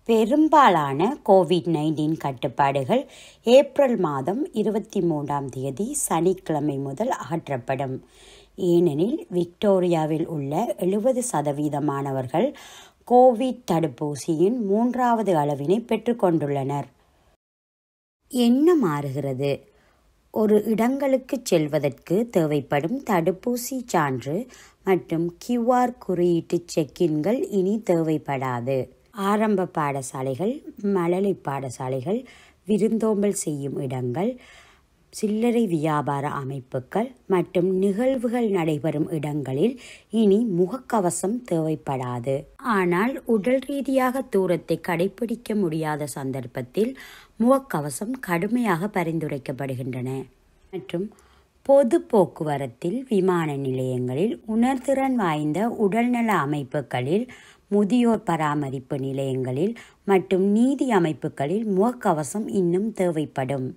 பெரும்பாலான Covid nineteen கட்டுப்பாடுகள் April மாதம் இருபத்தி மூன்றாம் தேதி சனிக்கிழமை முதல் அகற்றப்படும் ஏனெனில் விக்டோரியாவில் உள்ள எழுபது சதவீதமானவர்கள் கோவிட் தடுப்பூசியின் மூன்றாவது அளவினை பெற்றுக்கொண்டுள்ளனர் என்ன மாறுகிறது ஒரு இடங்களுக்கு செல்வதற்கு தேவைப்படும் தடுப்பூசி சான்று மற்றும் கியூஆர் குறியீட்டு செக்கின்கள் இனி தேவைப்படாது ஆரம்ப பாடசாலைகள் மழலை பாடசாலைகள் விருந்தோம்பல் செய்யும் இடங்கள் சில்லறை வியாபார அமைப்புகள் மற்றும் நிகழ்வுகள் நடைபெறும் இடங்களில் இனி முகக்கவசம் தேவைப்படாது ஆனால் உடல் ரீதியாக தூரத்தை கடைபிடிக்க முடியாத சந்தர்ப்பத்தில் முகக்கவசம் கடுமையாக பரிந்துரைக்கப்படுகின்றன மற்றும் பொது போக்குவரத்தில் விமான நிலையங்களில் உணர்திறன் வாய்ந்த உடல்நல அமைப்புகளில் முதியோர் பராமரிப்பு நிலையங்களில் மற்றும் நீதி அமைப்புகளில் முகக்கவசம் இன்னும் தேவைப்படும்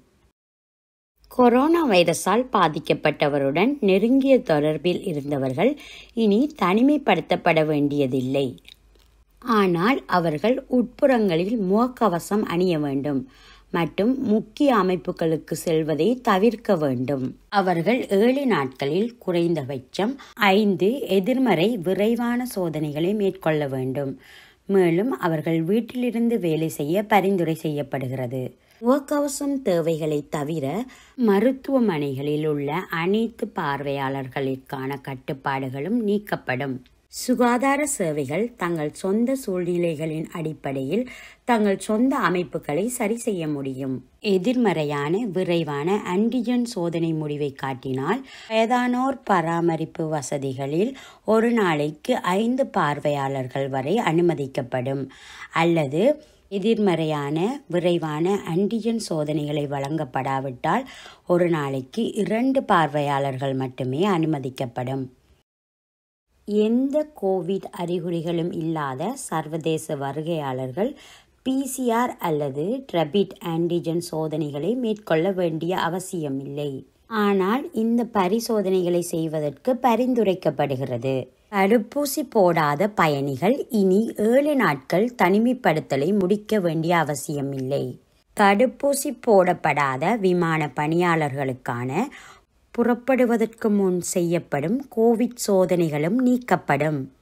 கொரோனா வைரஸால் பாதிக்கப்பட்டவருடன் நெருங்கிய தொடர்பில் இருந்தவர்கள் இனி தனிமைப்படுத்தப்பட வேண்டியதில்லை ஆனால் அவர்கள் உட்புறங்களில் முகக்கவசம் அணிய வேண்டும் மற்றும் முக்கிய அமைப்புகளுக்கு செல்வதை தவிர்க்க வேண்டும் அவர்கள் ஏழு நாட்களில் குறைந்தபட்சம் ஐந்து எதிர்மறை விரைவான சோதனைகளை மேற்கொள்ள வேண்டும் மேலும் அவர்கள் வீட்டிலிருந்து வேலை செய்ய பரிந்துரை செய்யப்படுகிறது முகக்கவசம் தேவைகளை தவிர மருத்துவமனைகளில் உள்ள அனைத்து பார்வையாளர்களுக்கான கட்டுப்பாடுகளும் நீக்கப்படும் சுகாதார சேவைகள் தங்கள் சொந்த சூழ்நிலைகளின் அடிப்படையில் தங்கள் சொந்த அமைப்புகளை சரி செய்ய முடியும் எதிர்மறையான விரைவான ஆன்டிஜன் சோதனை முடிவை காட்டினால் வயதானோர் பராமரிப்பு வசதிகளில் ஒரு நாளைக்கு ஐந்து பார்வையாளர்கள் வரை அனுமதிக்கப்படும் அல்லது எதிர்மறையான விரைவான ஆன்டிஜன் சோதனைகளை வழங்கப்படாவிட்டால் ஒரு நாளைக்கு இரண்டு பார்வையாளர்கள் மட்டுமே அனுமதிக்கப்படும் எந்த கோவிட் அறிகுறிகளும் இல்லாத சர்வதேச வருகையாளர்கள் பிசிஆர் அல்லது ட்ரபிட் ஆன்டிஜன் சோதனைகளை மேற்கொள்ள வேண்டிய அவசியமில்லை ஆனால் இந்த பரிசோதனைகளை செய்வதற்கு பரிந்துரைக்கப்படுகிறது தடுப்பூசி போடாத பயணிகள் இனி ஏழு நாட்கள் தனிமைப்படுத்தலை முடிக்க வேண்டிய அவசியமில்லை தடுப்பூசி போடப்படாத விமான பணியாளர்களுக்கான புறப்படுவதற்கு முன் செய்யப்படும் கோவிட் சோதனைகளும் நீக்கப்படும்